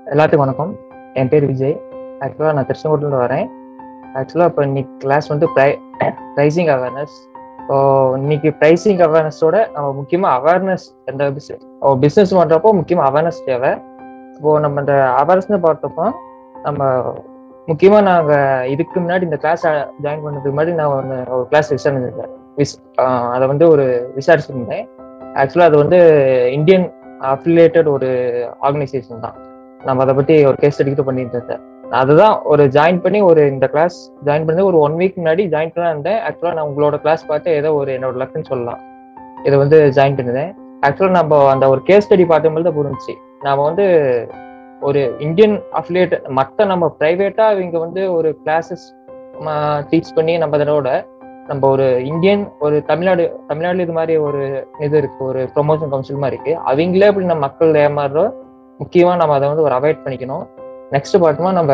எல்லாத்துக்கும் வணக்கம் என் பேர் விஜய் ஆக்சுவலாக நான் திருச்செங்கோட்டிலேருந்து வரேன் ஆக்சுவலாக இப்போ இன்னைக்கு கிளாஸ் வந்து ப்ரை ப்ரைஸிங் அவேர்னஸ் ஸோ இன்னைக்கு ப்ரைஸிங் அவேர்னஸோட நம்ம முக்கியமாக அவேர்னஸ் எந்த பிஸ்னஸ் பிஸ்னஸ் பண்ணுறப்போ முக்கியமாக அவேர்னஸ் தேவை இப்போது நம்ம இந்த அவேர்னஸ்னு பார்த்தப்போ நம்ம முக்கியமாக நாங்கள் இதுக்கு முன்னாடி இந்த கிளாஸ் ஜாயின் பண்ணதுக்கு முன்னாடி நான் ஒரு ஒரு கிளாஸ் விசாரிச்சிருந்தேன் விஸ் அதை வந்து ஒரு விசாரிச்சிருந்தேன் ஆக்சுவலாக அது வந்து இந்தியன் அஃபிலியேட்டட் ஒரு ஆர்கனைசேஷன் தான் நம்ம அதை பற்றி ஒரு கேஸ் ஸ்டடி பண்ணிட்டு இருந்தேன் அதுதான் ஒரு ஜாயின் பண்ணி ஒரு இந்த கிளாஸ் ஜாயின் பண்ணி ஒரு ஒன் வீக் முன்னாடி ஜாயின் பண்ண இருந்தேன் ஆக்சுவலாக நான் உங்களோட கிளாஸ் பார்த்து ஏதோ ஒரு என்னோட லக்குன்னு சொல்லலாம் இதை வந்து ஜாயின் பண்ணிருந்தேன் ஆக்சுவலாக நம்ம அந்த ஒரு கேஸ் ஸ்டடி பார்க்கும்போது தான் புரிஞ்சிச்சு நாம வந்து ஒரு இந்தியன் அஃபிலியேட் மற்ற நம்ம ப்ரைவேட்டாக இவங்க வந்து ஒரு கிளாஸஸ் டீச் பண்ணி நம்ம அதனோட நம்ம ஒரு இந்தியன் ஒரு தமிழ்நாடு தமிழ்நாடு இது மாதிரி ஒரு இது இருக்கு ஒரு ப்ரொமோஷன் கவுன்சில் மாதிரி இருக்கு அவங்களே அப்படி நம்ம மக்கள் ஏமாறுறோம் முக்கியமாக நம்ம அதை வந்து ஒரு அவாய்ட் பண்ணிக்கணும் நெக்ஸ்ட் பார்த்தோம்னா நம்ம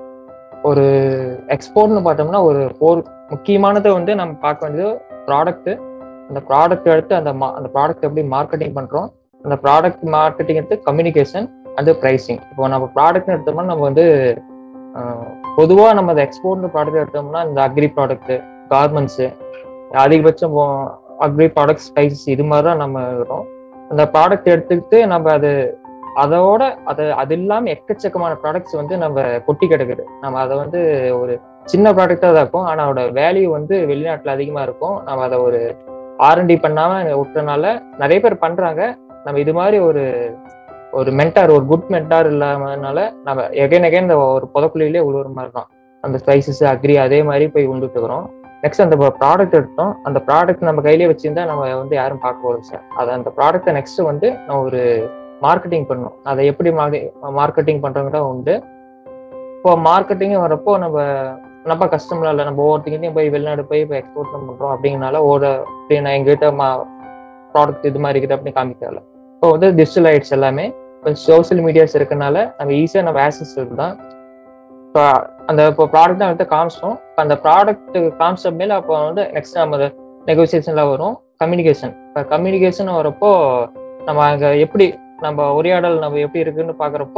ஒரு எக்ஸ்போர்ட்னு பார்த்தோம்னா ஒரு போர் முக்கியமானதை வந்து நம்ம பார்க்க வேண்டியது ப்ராடக்ட் அந்த ப்ராடக்ட் எடுத்து அந்த அந்த ப்ராடக்ட் எப்படி மார்க்கெட்டிங் பண்ணுறோம் அந்த ப்ராடக்ட் மார்க்கெட்டிங் எடுத்து கம்யூனிகேஷன் அது ப்ரைஸிங் இப்போ நம்ம ப்ராடக்ட்னு எடுத்தோம்னா நம்ம வந்து பொதுவாக நம்ம அந்த எக்ஸ்போர்ட்னு ப்ராடக்ட் எடுத்தோம்னா இந்த அக்ரி ப்ராடக்ட் கார்மெண்ட்ஸு அதிகபட்சம் அக்ரி ப்ராடக்ட் ஸ்பைசஸ் இது மாதிரி தான் நம்ம இருக்கிறோம் அந்த ப்ராடக்ட் எடுத்துக்கிட்டு நம்ம அது அதோட அது அது இல்லாமல் எக்கச்சக்கமான ப்ராடக்ட்ஸ் வந்து நம்ம கொட்டி கிடக்குது நம்ம அதை வந்து ஒரு சின்ன ப்ராடக்டாக தான் இருக்கும் ஆனால் அதோட வேல்யூ வந்து வெளிநாட்டில் அதிகமாக இருக்கும் நம்ம அதை ஒரு ஆர்என்டி பண்ணாமல் விட்டனால நிறைய பேர் பண்ணுறாங்க நம்ம இது மாதிரி ஒரு ஒரு மென்டார் ஒரு குட் மென்டார் இல்லாமனால நம்ம எகைன் எகைன் இந்த ஒரு புதக்குழியிலே உழுவுற மாதிரி தான் அந்த ஸ்பைசஸ் அக்ரி அதே மாதிரி போய் உண்டுட்டு இருக்கிறோம் நெக்ஸ்ட் அந்த ப்ராடக்ட் எடுத்தோம் அந்த ப்ராடக்ட் நம்ம கையிலே வச்சிருந்தா நம்ம வந்து யாரும் பார்க்க போகிறது சார் அதை அந்த ப்ராடக்ட்டை நெக்ஸ்ட் வந்து நம்ம ஒரு மார்க்கெட்டிங் பண்ணணும் அதை எப்படி மார்க்கெட்டிங் பண்ணுறவங்க உண்டு இப்போ மார்க்கெட்டிங் வரப்போ நம்ம நம்ம கஷ்டம்லாம் இல்லை நம்ம ஒவ்வொருத்தையும் போய் வெளிநாடு போய் இப்போ எக்ஸ்போர்ட் பண்ணுறோம் அப்படிங்கனால ஒரு நான் எங்ககிட்ட மா ப்ராடக்ட் இது மாதிரி இருக்குது அப்படின்னு காமிக்கல இப்போ வந்து டிஜிட்டல் ஆயிடுச்சு எல்லாமே இப்போ சோசியல் மீடியாஸ் இருக்கனால நம்ம ஈஸியாக நம்ம ஆக்சஸ் தான் இப்போ அந்த இப்போ ப்ராடக்ட் தான் வந்து காமிச்சோம் அந்த ப்ராடக்ட் காமிச்ச மேல அப்போ வந்து நெக்ஸ்ட் நம்ம நெகோசியேஷன்லாம் வரும் கம்யூனிகேஷன் இப்போ கம்யூனிகேஷன் வரப்போ நம்ம அங்கே எப்படி நம்ம உரையாடல் நம்ம எப்படி இருக்குன்னு பார்க்குறப்போ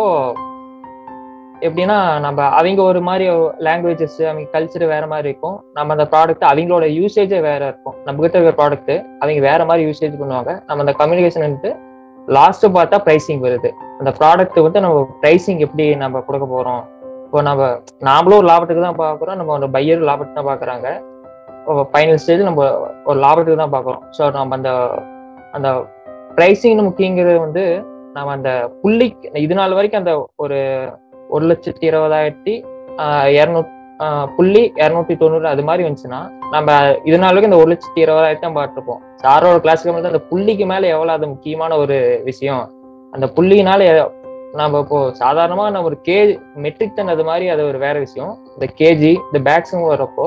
எப்படின்னா நம்ம அவங்க ஒரு மாதிரி லாங்குவேஜஸ் அவங்க கல்ச்சர் வேற மாதிரி இருக்கும் நம்ம அந்த ப்ராடக்ட் அவங்களோட யூசேஜே வேற இருக்கும் நம்ம கிட்ட இருக்கிற ப்ராடக்ட் அவங்க வேற மாதிரி யூசேஜ் பண்ணுவாங்க நம்ம அந்த கம்யூனிகேஷன் லாஸ்ட் பார்த்தா ப்ரைசிங் வருது அந்த ப்ராடக்ட் வந்து நம்ம ப்ரைசிங் எப்படி நம்ம கொடுக்க போறோம் இப்போ நம்ம நாமளும் ஒரு லாபத்துக்கு தான் பார்க்குறோம் நம்ம ஒரு பையர் லாபத்துக்கு தான் பார்க்குறாங்க ஃபைனல் ஸ்டேஜ் நம்ம ஒரு லாபத்துக்கு தான் பார்க்குறோம் ஸோ நம்ம அந்த அந்த ப்ரைசிங்னு முக்கியங்கிறது வந்து நம்ம அந்த புள்ளி இது நாள் வரைக்கும் அந்த ஒரு ஒரு லட்சத்தி இருபதாயிரத்தி இரநூத்தி புள்ளி இரநூத்தி தொண்ணூறு அது மாதிரி வந்துச்சுன்னா நம்ம இது நாள் வரைக்கும் இந்த ஒரு லட்சத்தி இருபதாயிரத்தி தான் பார்த்துருப்போம் சாரோட கிளாஸுக்கு வந்து அந்த புள்ளிக்கு மேலே எவ்வளோ அது முக்கியமான ஒரு விஷயம் அந்த புள்ளினால நம்ம இப்போ சாதாரணமாக நம்ம ஒரு கே மெட்ரிக் டன் அது மாதிரி அது ஒரு வேற விஷயம் இந்த கேஜி இந்த பேக்ஸும் வரப்போ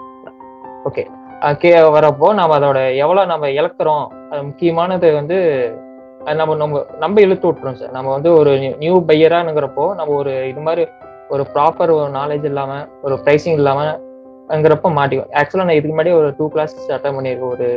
ஓகே கே வரப்போ நம்ம அதோட எவ்வளோ நம்ம இழக்கிறோம் அது முக்கியமானது வந்து நம்ம நம்ம நம்ம இழுத்து விட்டுறோம் சார் நம்ம வந்து ஒரு நியூ பையரானுங்கிறப்போ நம்ம ஒரு இது மாதிரி ஒரு ப்ராப்பர் ஒரு நாலேஜ் இல்லாமல் ஒரு ப்ரைஸிங் இல்லாமல்ங்கிறப்ப மாட்டிக்கும் ஆக்சுவலாக நான் இதுக்கு முன்னாடி ஒரு டூ கிளாஸஸ் அட்டன் பண்ணியிருக்கேன் ஒரு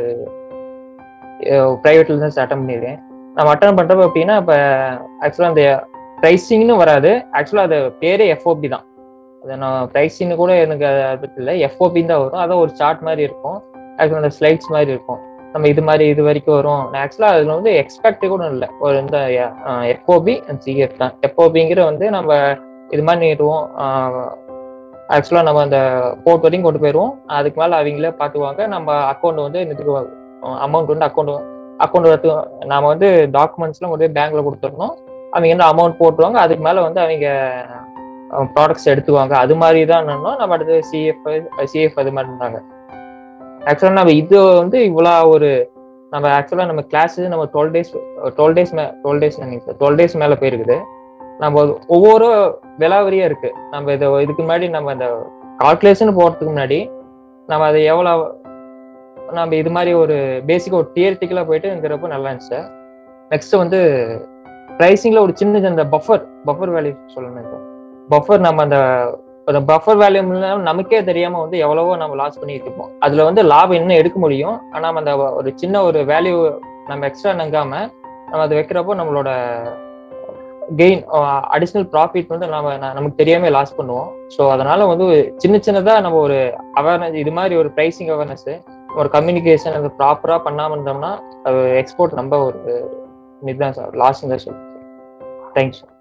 ப்ரைவேட்ல தான் அட்டன் பண்ணியிருக்கேன் நம்ம அட்டன் பண்ணுறப்ப அப்படின்னா இப்போ ஆக்சுவலாக அந்த ப்ரைஸிங்னு வராது ஆக்சுவலாக அது பேரே எஃப்ஓபி தான் அது நான் ப்ரைஸிங்னு கூட எனக்கு அது இல்லை எஃப்ஓபின்னு தான் வரும் அதான் ஒரு சார்ட் மாதிரி இருக்கும் ஆக்சுவலாக அந்த ஸ்லைட்ஸ் மாதிரி இருக்கும் நம்ம இது மாதிரி இது வரைக்கும் வரும் ஆக்சுவலாக அதில் வந்து எக்ஸ்பெக்ட் கூட இல்லை ஒரு இந்த எஃப்ஓபி அண்ட் சிஎஃப் தான் எஃப்ஓபிங்கிற வந்து நம்ம இது மாதிரி நீட்டுவோம் ஆக்சுவலாக நம்ம அந்த போர்ட் வரைக்கும் கொண்டு போயிடுவோம் அதுக்கு மேலே அவங்களே பார்த்துக்குவாங்க நம்ம அக்கௌண்ட் வந்து இதுக்கு அமௌண்ட் வந்து அக்கௌண்ட் அக்கௌண்ட் எடுத்து நாம வந்து டாக்குமெண்ட்ஸ்லாம் கொண்டு போய் பேங்க்ல கொடுத்துடணும் அவங்க வந்து அமௌண்ட் போட்டுருவாங்க அதுக்கு மேலே வந்து அவங்க ப்ராடக்ட்ஸ் எடுத்துக்குவாங்க அது மாதிரி தான் என்னன்னா நம்ம அடுத்து சிஎஃப் சிஎஃப் அது மாதிரி இருந்தாங்க ஆக்சுவலாக நம்ம இது வந்து இவ்வளோ ஒரு நம்ம ஆக்சுவலாக நம்ம கிளாஸ் நம்ம டுவெல் டேஸ் டுவெல் டேஸ் மே டுவெல் டேஸ் நினைக்கிறேன் டுவெல் டேஸ் மேலே போயிருக்குது நம்ம ஒவ்வொரு விலாவரியா இருக்கு நம்ம இதை இதுக்கு முன்னாடி நம்ம இந்த கால்குலேஷன் போகிறதுக்கு முன்னாடி நம்ம அதை எவ்வளோ நம்ம இது மாதிரி ஒரு பேசிக்காக ஒரு தியரிட்டிக்கலாக போயிட்டுங்கிறப்ப நல்லா இருந்துச்சு நெக்ஸ்ட் வந்து ப்ரைஸிங்கில் ஒரு சின்ன சின்ன பஃபர் பஃபர் வேல்யூ சொல்லணும் பஃபர் நம்ம அந்த அந்த பஃபர் வேல்யூ நமக்கே தெரியாம வந்து எவ்வளவோ நம்ம லாஸ் பண்ணிட்டு இருப்போம் அதுல வந்து லாபம் இன்னும் எடுக்க முடியும் ஆனா அந்த ஒரு சின்ன ஒரு வேல்யூ நம்ம எக்ஸ்ட்ரா நங்காம நம்ம அதை வைக்கிறப்போ நம்மளோட கெயின் அடிஷ்னல் ப்ராஃபிட் வந்து நம்ம ந- நமக்கு தெரியாம லாஸ் பண்ணுவோம் ஸோ அதனால வந்து சின்ன சின்னதா நம்ம ஒரு அவேர்னஸ் இது மாதிரி ஒரு ப்ரைசிங் அவேர்னஸ் ஒரு கம்யூனிகேஷன் அது ப்ராப்பரா பண்ணாம இருந்தோம்னா எக்ஸ்போர்ட் நம்ம ஒரு இதுதான் சார் லாஸ் தான் சொல்லுவோம் தேங்க்ஸ்